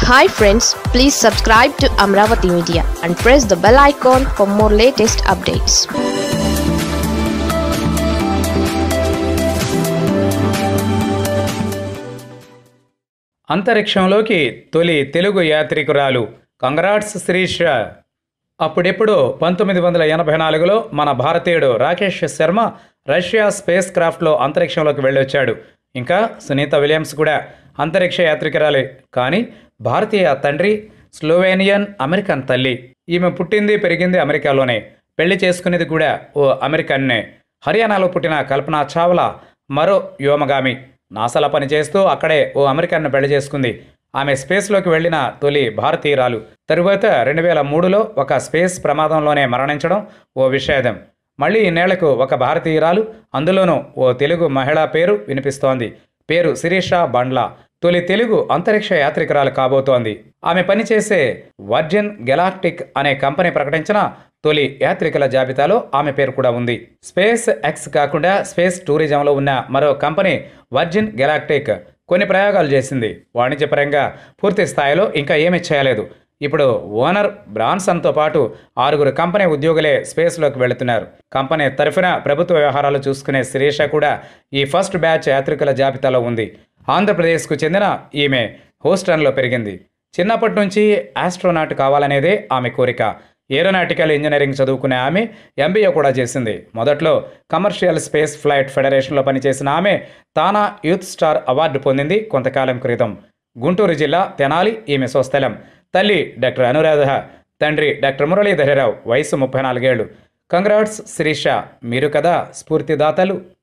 hi friends please subscribe to Amaravati media and press the bell icon for more latest updates అంతరిక్షంలోకి తొలి తెలుగు యాత్రికురాలు congrats Sirisha అప్పుడెప్పుడు పంతొమ్మిది వందల ఎనభై నాలుగులో మన భారతీయుడు రాకేష్ శర్మ రష్యా స్పేస్ క్రాఫ్ట్లో అంతరిక్షంలోకి వెళ్ళొచ్చాడు ఇంకా సునీత విలియమ్స్ కూడా అంతరిక్ష యాత్రికురాలే కానీ భారతీయ తండ్రి స్లోవేనియన్ అమెరికన్ తల్లి ఈమె పుట్టింది పెరిగింది అమెరికాలోనే పెళ్లి చేసుకునేది కూడా ఓ అమెరికన్నే హర్యానాలో పుట్టిన కల్పన చావ్లా మరో వ్యోమగామి నాసాలో పనిచేస్తూ అక్కడే ఓ అమెరికన్ను పెళ్లి చేసుకుంది ఆమె స్పేస్లోకి వెళ్ళిన తొలి భారతీయురాలు తరువాత రెండు వేల మూడులో ఒక స్పేస్ ప్రమాదంలోనే మరణించడం ఓ విషాదం మళ్ళీ ఇన్నేళ్లకు ఒక భారతీయురాలు అందులోనూ ఓ తెలుగు మహిళా పేరు వినిపిస్తోంది పేరు శిరీష బండ్లా తొలి తెలుగు అంతరిక్ష యాత్రికురాలు కాబోతోంది ఆమె పనిచేసే వర్జిన్ గెలాక్టిక్ అనే కంపెనీ ప్రకటించిన తొలి యాత్రికుల జాబితాలో ఆమె పేరు కూడా ఉంది స్పేస్ ఎక్స్ కాకుండా స్పేస్ టూరిజంలో ఉన్న మరో కంపెనీ వర్జిన్ గెలాక్టిక్ కొన్ని ప్రయోగాలు చేసింది వాణిజ్యపరంగా పూర్తి స్థాయిలో ఇంకా ఏమీ చేయలేదు ఇప్పుడు ఓనర్ బ్రాన్సన్తో పాటు ఆరుగురు కంపెనీ ఉద్యోగులే స్పేస్లోకి వెళుతున్నారు కంపెనీ తరఫున ప్రభుత్వ వ్యవహారాలు చూసుకునే శిరీష కూడా ఈ ఫస్ట్ బ్యాచ్ యాత్రికుల జాబితాలో ఉంది ఆంధ్రప్రదేశ్కు చెందిన ఈమె హోస్టన్లో పెరిగింది చిన్నప్పటి నుంచి ఆస్ట్రోనాట్ కావాలనేదే ఆమె కోరిక ఏరోనాటికల్ ఇంజనీరింగ్ చదువుకునే ఆమె ఎంబీఏ కూడా చేసింది మొదట్లో కమర్షియల్ స్పేస్ ఫ్లైట్ ఫెడరేషన్లో పనిచేసిన ఆమె తానా యూత్ స్టార్ అవార్డు పొందింది కొంతకాలం క్రితం గుంటూరు జిల్లా తెనాలి ఈమె స్వస్థలం తల్లి డాక్టర్ అనురాధ తండ్రి డాక్టర్ మురళీధరరావు వయసు ముప్పై నాలుగేళ్లు కంగ్రాట్స్ శిరీష మీరు కదా స్ఫూర్తిదాతలు